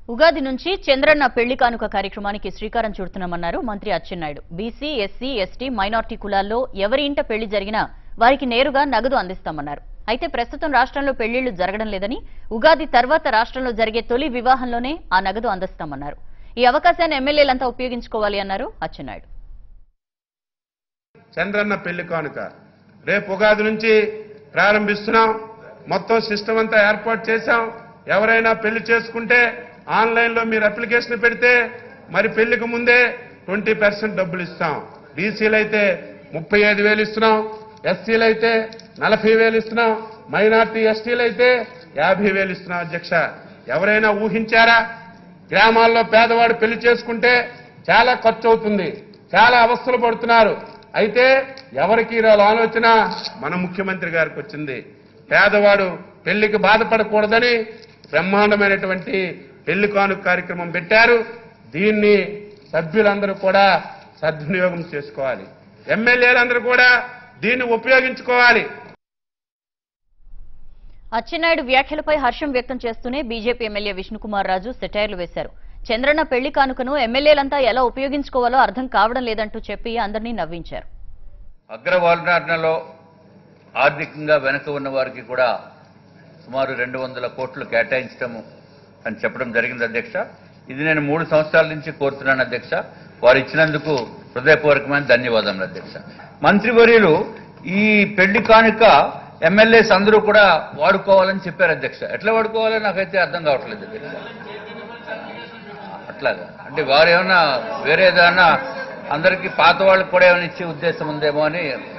ఉగాది నుంచి చంద్రన్న పెళ్లి కానుక కార్యక్రమానికి శ్రీకారం చుడుతున్నామన్నారు మంత్రి Atchannaidu BC SC ST minority కులాల్లో ఎవరి ఇంట పెళ్లి జరిగినా వారికి నేరుగా నగదు అందిస్తామన్నారు అయితే ప్రస్తుతం రాష్ట్రంలో పెళ్లిళ్లు జరగడం లేదని ఉగాది తర్వాత రాష్ట్రంలో జరిగే తొలి వివాహంలోనే ఆ నగదు అందిస్తామన్నారు ఈ అవకాశాన్ని ఎమ్మెల్యేలంతా ఉపయోగించుకోవాలి అన్నారు అచ్చెన్నాయుడు చంద్రన్న పెళ్లి కానుక రేపు ఉగాది నుంచి ప్రారంభిస్తున్నాం మొత్తం సిస్టమ్ అంతా ఏర్పాటు చేశాం ఎవరైనా పెళ్లి చేసుకుంటే ఆన్లైన్ లో మీరు అప్లికేషన్ పెడితే మరి పెళ్లికి ముందే ట్వంటీ పర్సెంట్ డబ్బులు ఇస్తాం బీసీలు అయితే ముప్పై ఐదు వేలు ఇస్తున్నాం ఎస్సీలు అయితే నలభై వేలు ఇస్తున్నాం మైనార్టీ ఎస్టీలు అయితే యాభై వేలు ఇస్తున్నాం అధ్యక్ష ఎవరైనా ఊహించారా గ్రామాల్లో పేదవాడు పెళ్లి చేసుకుంటే చాలా ఖర్చు అవుతుంది చాలా అవస్థలు పడుతున్నారు అయితే ఎవరికి ఈరోజు ఆలోచన మన ముఖ్యమంత్రి గారికి వచ్చింది పేదవాడు పెళ్లికి బాధపడకూడదని బ్రహ్మాండమైనటువంటి పెళ్లి కానుక కార్యక్రమం పెట్టారు దీన్ని సభ్యులందరూ కూడా సద్వినియోగం చేసుకోవాలి ఎమ్మెల్యేలందరూ కూడా దీన్ని ఉపయోగించుకోవాలి అచ్చెన్నాయుడు వ్యాఖ్యలపై హర్షం వ్యక్తం చేస్తూనే బీజేపీ ఎమ్మెల్యే విష్ణుకుమార్ రాజు సెటైర్లు వేశారు చంద్రన్న పెళ్లి కానుకను ఎమ్మెల్యేలంతా ఎలా ఉపయోగించుకోవాలో అర్థం కావడం లేదంటూ చెప్పి అందరినీ నవ్వించారు అగ్రవర్ణాలలో ఆర్థికంగా వెనుక ఉన్న వారికి కూడా సుమారు రెండు వందల కోట్లు కేటాయించడము అని చెప్పడం జరిగింది అధ్యక్ష ఇది నేను మూడు సంవత్సరాల నుంచి కోరుతున్నాను అధ్యక్ష వారు ఇచ్చినందుకు హృదయపూర్వకమైన ధన్యవాదములు అధ్యక్ష మంత్రివర్యులు ఈ పెళ్లి కానుక ఎమ్మెల్యేస్ అందరూ కూడా వాడుకోవాలని చెప్పారు అధ్యక్ష ఎట్లా వాడుకోవాలో నాకైతే అర్థం కావట్లేదు అధ్యక్ష అట్లాగా అంటే వారు ఏమన్నా వేరే ఏదైనా అందరికీ పాత వాళ్ళకి కూడా ఏమైనా ఇచ్చే ఉద్దేశం ఉందేమో అని